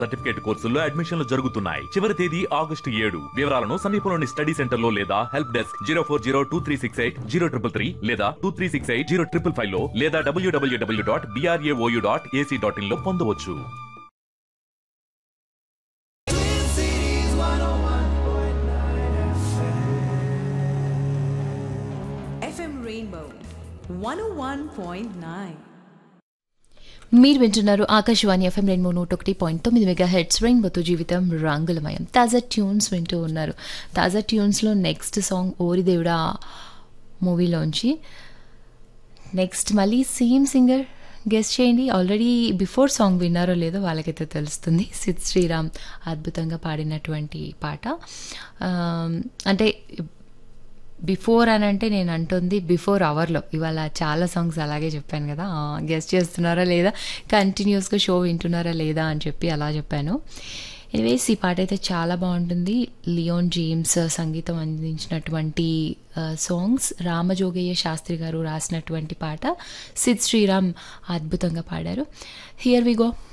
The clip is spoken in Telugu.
సర్టిఫికేట్ కోర్సుల్లో అడ్మిషన్లు జరుగుతున్నాయి చివరి తేదీ ఆగస్టు ఏడు వివరాలను సమీపంలోని స్టడీ సెంటర్ లో లేదా help desk zero four zero two three six eight zero triple three లేదా two three six eight zero triple five లో లేదా WWW dot BRAOU dot AC dot in లో పొందవచ్చు FM Rainbow 101.9. మీరు వింటున్నారు ఆకాశవాణి ఎఫ్ఎం రెండు నూట ఒకటి పాయింట్ తొమ్మిది మెగా హెడ్స్ రెయిన్బోతో జీవితం రంగులమయం తాజా ట్యూన్స్ వింటూ ఉన్నారు తాజా ట్యూన్స్లో నెక్స్ట్ సాంగ్ ఓరి దేవుడా మూవీలోంచి నెక్స్ట్ మళ్ళీ సేమ్ సింగర్ గెస్ట్ చేయండి ఆల్రెడీ బిఫోర్ సాంగ్ విన్నారో లేదో వాళ్ళకైతే తెలుస్తుంది సిద్ శ్రీరామ్ అద్భుతంగా పాడినటువంటి పాట ఆ, అంటే బిఫోర్ అని అంటే నేను అంటుంది బిఫోర్ అవర్లో ఇవాళ చాలా సాంగ్స్ అలాగే చెప్పాను కదా గెస్ట్ చేస్తున్నారా లేదా కంటిన్యూస్గా షో వింటున్నారా లేదా అని చెప్పి అలా చెప్పాను ఎనివేస్ ఈ పాట అయితే చాలా బాగుంటుంది లియోన్ జేమ్స్ సంగీతం అందించినటువంటి సాంగ్స్ రామజోగయ్య శాస్త్రి గారు రాసినటువంటి పాట సిద్ శ్రీరామ్ అద్భుతంగా పాడారు హియర్ వి గో